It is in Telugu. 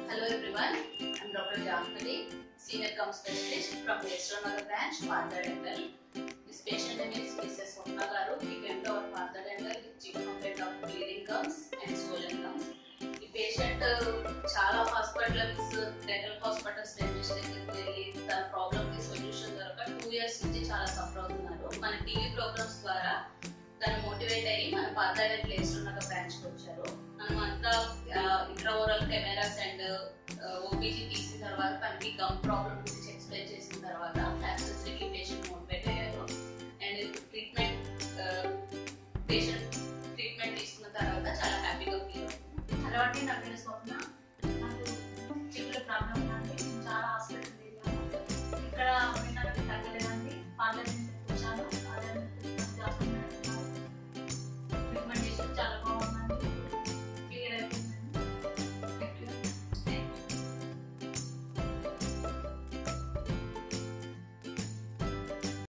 Hello everyone, I'm Dr. Jahnpali, Senior Cum Specialist from the Nagar branch, Partha Dental. This patient name is Mrs. Swapna Garu. He came to our Partha Dental with chief complaint of bleeding gums and swollen gums. ఈ పేషెంట్ చాలా హాస్పిటల్స్ డెంటల్ హాస్పిటల్స్ డెంటిస్ట్ దగ్గరికి వెళ్ళి తన ప్రాబ్లమ్ కి సొల్యూషన్ దొరక టూ ఇయర్స్ నుంచి చాలా సఫర్ అవుతున్నారు మన టీవీ ప్రోగ్రామ్స్ ద్వారా తను మోటివేట్ అయ్యి మన పాతాడ ప్లేస్ ఉన్న బ్రాంచ్ కి వచ్చారు మనం అంతా ఇంట్రావోరల్ కెమెరాస్ అండ్ ఓపీజీ తీసిన తర్వాత తనకి గమ్ ప్రాబ్లమ్ గురించి ఎక్స్ప్లెయిన్ చేసిన తర్వాత యాక్సెసరీకి పేషెంట్ మోటివేట్ అయ్యారు అండ్ ట్రీట్మెంట్ పేషెంట్ ట్రీట్మెంట్ తీసుకున్న తర్వాత చాలా హ్యాపీగా ఫీల్ అవుతుంది హలో అండి నా పేరు స్వప్న